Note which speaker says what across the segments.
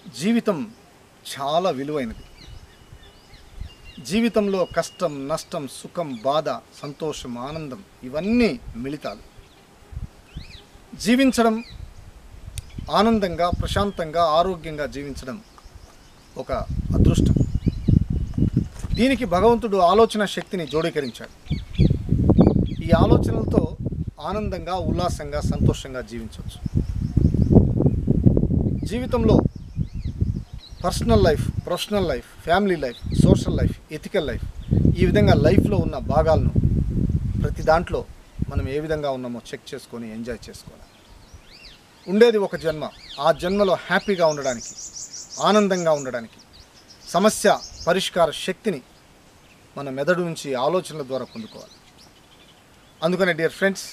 Speaker 1: జీవితం చాలా విలువైనది జీవితంలో కష్టం నష్టం సుఖం బాధ సంతోషం ఆనందం ఇవన్నీ మిళితాలు జీవించడం ఆనందంగా ప్రశాంతంగా ఆరోగ్యంగా జీవించడం ఒక అదృష్టం దీనికి భగవంతుడు ఆలోచన శక్తిని జోడీకరించాడు ఈ ఆలోచనలతో ఆనందంగా ఉల్లాసంగా సంతోషంగా జీవించవచ్చు జీవితంలో personal life professional life family life social life ethical life ఈ విధంగా లైఫ్లో ఉన్న భాగాలను ప్రతి దాంట్లో మనం ఏ విధంగా ఉన్నామో చెక్ చేసుకొని ఎంజాయ్ చేసుకోవాలి ఉండేది ఒక జన్మ ఆ జన్మలో హ్యాపీగా ఉండడానికి ఆనందంగా ఉండడానికి సమస్య పరిష్కార శక్తిని మన మెదడు నుంచి ఆలోచనల ద్వారా పొందుకోవాలి అందుకనే డియర్ ఫ్రెండ్స్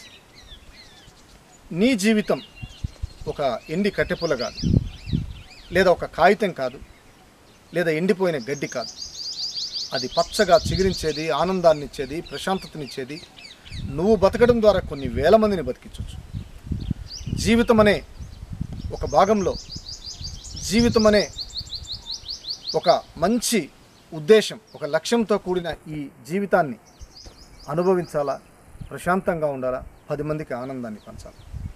Speaker 1: నీ జీవితం ఒక ఎండి కట్టెపుల కాదు లేదా ఒక కాగితం కాదు లేదా ఎండిపోయిన గడ్డి కాదు అది పచ్చగా చిగురించేది ఆనందాన్ని ఇచ్చేది ప్రశాంతతనిచ్చేది నువ్వు బతకడం ద్వారా కొన్ని వేల మందిని బతికించవచ్చు జీవితం అనే ఒక భాగంలో జీవితం అనే ఒక మంచి ఉద్దేశం ఒక లక్ష్యంతో కూడిన ఈ జీవితాన్ని అనుభవించాలా ప్రశాంతంగా ఉండాలా పది మందికి ఆనందాన్ని పంచాలి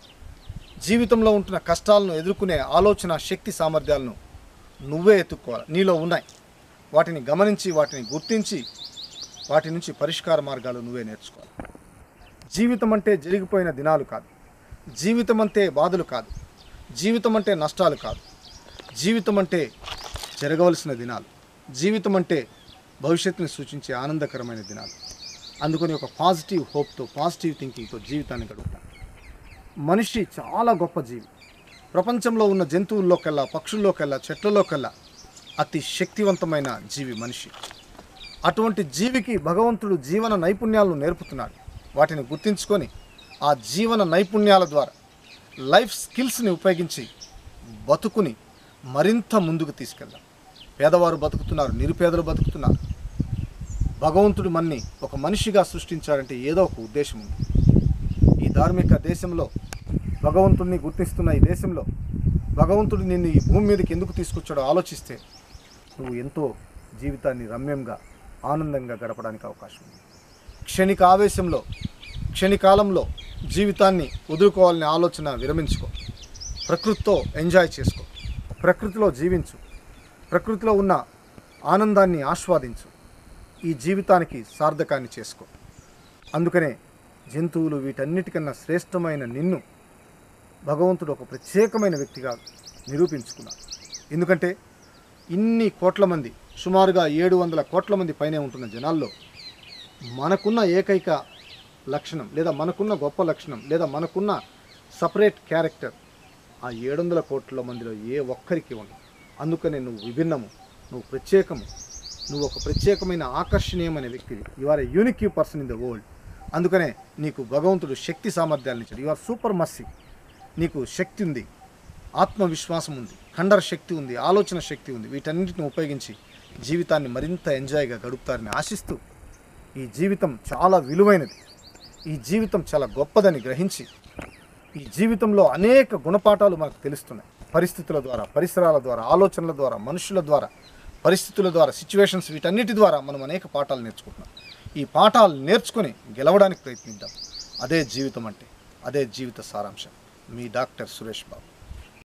Speaker 1: జీవితంలో ఉంటున్న కష్టాలను ఎదుర్కొనే ఆలోచన శక్తి సామర్థ్యాలను నువ్వే ఎత్తుక్కోవాలి నీలో ఉన్నాయి వాటిని గమనించి వాటిని గుర్తించి వాటి నుంచి పరిష్కార మార్గాలు నువ్వే నేర్చుకోవాలి జీవితం అంటే జరిగిపోయిన దినాలు కాదు జీవితం అంటే బాధలు కాదు జీవితం అంటే నష్టాలు కాదు జీవితం అంటే జరగవలసిన దినాలు జీవితం అంటే భవిష్యత్తుని సూచించే ఆనందకరమైన దినాలు అందుకని ఒక పాజిటివ్ హోప్తో పాజిటివ్ థింకింగ్తో జీవితాన్ని గడుపుతాను మనిషి చాలా గొప్ప జీవి ప్రపంచంలో ఉన్న జంతువుల్లోకెల్లా పక్షుల్లోకెల్లా చెట్లలోకెల్లా అతి శక్తివంతమైన జీవి మనిషి అటువంటి జీవికి భగవంతుడు జీవన నైపుణ్యాలను నేర్పుతున్నాడు వాటిని గుర్తించుకొని ఆ జీవన నైపుణ్యాల ద్వారా లైఫ్ స్కిల్స్ని ఉపయోగించి బతుకుని మరింత ముందుకు తీసుకెళ్దాం పేదవారు బతుకుతున్నారు నిరుపేదలు బతుకుతున్నారు భగవంతుడు మన్ని ఒక మనిషిగా సృష్టించాడంటే ఏదో ఒక ఉద్దేశం ఉంది ఈ ధార్మిక దేశంలో భగవంతుడిని గుర్తిస్తున్న ఈ దేశంలో భగవంతుడు నిన్ను ఈ భూమి మీదకి ఎందుకు తీసుకొచ్చాడో ఆలోచిస్తే నువ్వు ఎంతో జీవితాన్ని రమ్యంగా ఆనందంగా గడపడానికి అవకాశం ఉంది క్షణిక ఆవేశంలో క్షణికాలంలో జీవితాన్ని వదులుకోవాలనే ఆలోచన విరమించుకో ప్రకృతితో ఎంజాయ్ చేసుకో ప్రకృతిలో జీవించు ప్రకృతిలో ఉన్న ఆనందాన్ని ఆస్వాదించు ఈ జీవితానికి సార్థకాన్ని చేసుకో అందుకనే జంతువులు వీటన్నిటికన్నా శ్రేష్టమైన నిన్ను భగవంతుడు ఒక ప్రత్యేకమైన వ్యక్తిగా నిరూపించుకున్నాడు ఎందుకంటే ఇన్ని కోట్ల మంది సుమారుగా ఏడు వందల కోట్ల మంది పైనే ఉంటున్న జనాల్లో మనకున్న ఏకైక లక్షణం లేదా మనకున్న గొప్ప లక్షణం లేదా మనకున్న సపరేట్ క్యారెక్టర్ ఆ ఏడు వందల కోట్ల మందిలో ఏ ఒక్కరికి ఉండదు అందుకనే నువ్వు విభిన్నము నువ్వు ప్రత్యేకము నువ్వు ఒక ప్రత్యేకమైన ఆకర్షణీయమైన వ్యక్తివి you are a unique person in the world అందుకనే నీకు భగవంతుడు శక్తి సామర్థ్యాలను ఇచ్చాడు యు ఆర్ సూపర్ మస్సి నీకు శక్తి ఉంది ఆత్మవిశ్వాసం ఉంది ఖండర శక్తి ఉంది ఆలోచన శక్తి ఉంది వీటన్నిటిని ఉపయోగించి జీవితాన్ని మరింత ఎంజాయ్గా గడుపుతారని ఆశిస్తూ ఈ జీవితం చాలా విలువైనది ఈ జీవితం చాలా గొప్పదని గ్రహించి ఈ జీవితంలో అనేక గుణపాఠాలు మనకు తెలుస్తున్నాయి పరిస్థితుల ద్వారా పరిసరాల ద్వారా ఆలోచనల ద్వారా మనుషుల ద్వారా పరిస్థితుల ద్వారా సిచ్యువేషన్స్ వీటన్నిటి ద్వారా మనం అనేక పాఠాలు నేర్చుకుంటున్నాం ఈ పాఠాలు నేర్చుకొని గెలవడానికి ప్రయత్నిద్దాం అదే జీవితం అంటే అదే జీవిత సారాంశం మీ డాక్టర్ సురేష్ బాబు